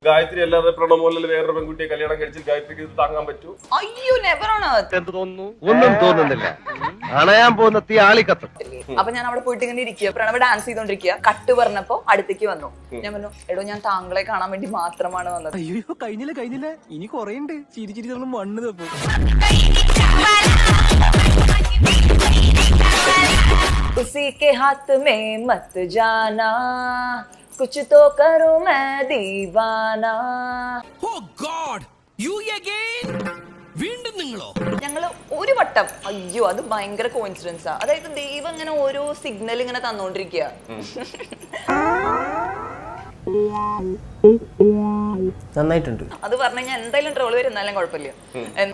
ഗായത്രി അല്ലാതെ പ്രണമോലിൽ വേറൊരു പെൺകുട്ടിയെ കല്യാണം കഴിച്ച് ഗായത്രിക്ക് ഇത് താങ്ങാൻ പറ്റൂ അയ്യോ നെവർ ഓൺ earth. എന്ത് തോന്നുന്നു ഒന്നും തോന്നുന്നില്ല അണയാൻ പോകുന്ന തീ ആളിക്കത്തും അപ്പൊ ഞാൻ അവിടെ പോയിട്ട് ഇങ്ങനെ ഇരിക്കുക പ്രണവ് ഡാൻസ് ചെയ്തോണ്ടിരിക്കുക കട്ട് പറഞ്ഞപ്പോ അടുത്തേക്ക് വന്നു ഞാൻ പറഞ്ഞു എടോ ഞാൻ താങ്കളെ കാണാൻ വേണ്ടി മാത്രമാണ് വന്നത് അയ്യോ കഴിഞ്ഞില്ല കഴിഞ്ഞില്ല ഇനി കൊറേ ഉണ്ട് ചിരി ചിരി നമ്മൾ മണ്ണ് തപ്പും उसी के हाथ में मत जाना कुछ तो करो मैं दीवाना ഓ ഗോഡ് യു അഗൈൻ വീണ്ടും നിങ്ങളോ ഞങ്ങൾ ഒരു വട്ടം അയ്യോ അത് ഭയങ്കര കോയിൻസിഡൻസാ അതായത് ദൈവം ഇങ്ങനെ ഓരോ സിഗ്നൽ ഇങ്ങനെ തന്നോണ്ടിരിക്കുക നന്നായിട്ടുണ്ട് അത് പറഞ്ഞു കഴിഞ്ഞാൽ എന്തായാലും ട്രോൾ വരും എന്നാലും കുഴപ്പമില്ല എന്ത്-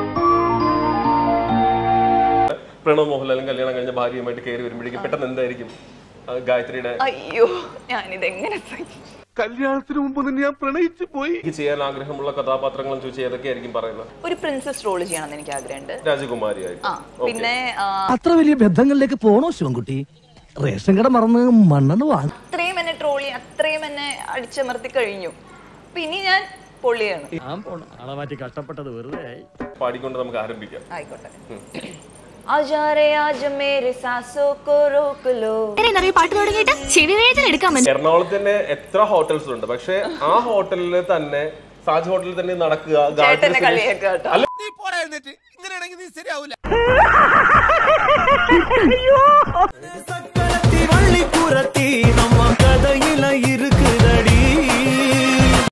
പ്രണവ് മോഹൻലാലും കല്യാണം കഴിഞ്ഞ ഭാര്യയുമായിട്ട് കയറി വരുമ്പോഴേക്കും പെട്ടെന്ന് എന്തായിരിക്കും ആ, ഗായത്രിയുടെ അയ്യോ ഞാനിത് എങ്ങനെ സഹിക്കും? കല്യാണത്തിന് മുമ്പ് തന്നെ ഞാൻ പ്രണയിച്ചു പോയി എനിക്ക് ചെയ്യാൻ ആഗ്രഹമുള്ള കഥാപാത്രങ്ങളും ചോദിച്ചാൽ ഏതൊക്കെയായിരിക്കും പറയുന്നത് ഒരു പ്രിൻസസ് റോൾ ചെയ്യണമെന്ന് എനിക്ക് ആഗ്രഹമുണ്ട് രാജകുമാരി ആയിട്ട് ആ പിന്നെ ആ, അത്ര വലിയ ബന്ധങ്ങളിലേക്ക് പോണോ ശിവൻകുട്ടി റേഷൻ കട മറന്ന് മണ്ണെണ്ണ വാങ്ങ അത്രയും എന്നെ ട്രോൾ ചെയ്യാൻ അത്രയും എന്നെ അടിച്ചമർത്തി കഴിഞ്ഞു അപ്പൊ ഇനി ഞാൻ പൊള്ളിയാണ് ആളെ മാറ്റി കഷ്ടപ്പെട്ടത് വെറുതെ പാടിക്കൊണ്ട് നമുക്ക് ആരംഭിക്കാം ആയിക്കോട്ടെ ആജാ രേ ആജ് മേരെ സാസോ കോ റോക്ക് ലോ എന്നറിയ പാട്ട് തുടങ്ങിയിട്ട് ചെവിവേദന എടുക്കാൻ എറണാകുളത്ത് തന്നെ എത്ര ഹോട്ടൽസ് ഉണ്ട് പക്ഷെ ആ ഹോട്ടലിൽ തന്നെ സാജ് ഹോട്ടലിൽ തന്നെ നടക്കുക ഗായത്രി ചേട്ടനെ സുരേഷ്- കളിയാക്കുക കേട്ടോ അല്ല നീ പോടാ എഴുന്നേറ്റ് ഇങ്ങനെയാണെങ്കിൽ നീ ശരിയാവൂല വള്ളിപ്പുറത്തി നമ്മ കഥയില ഇരു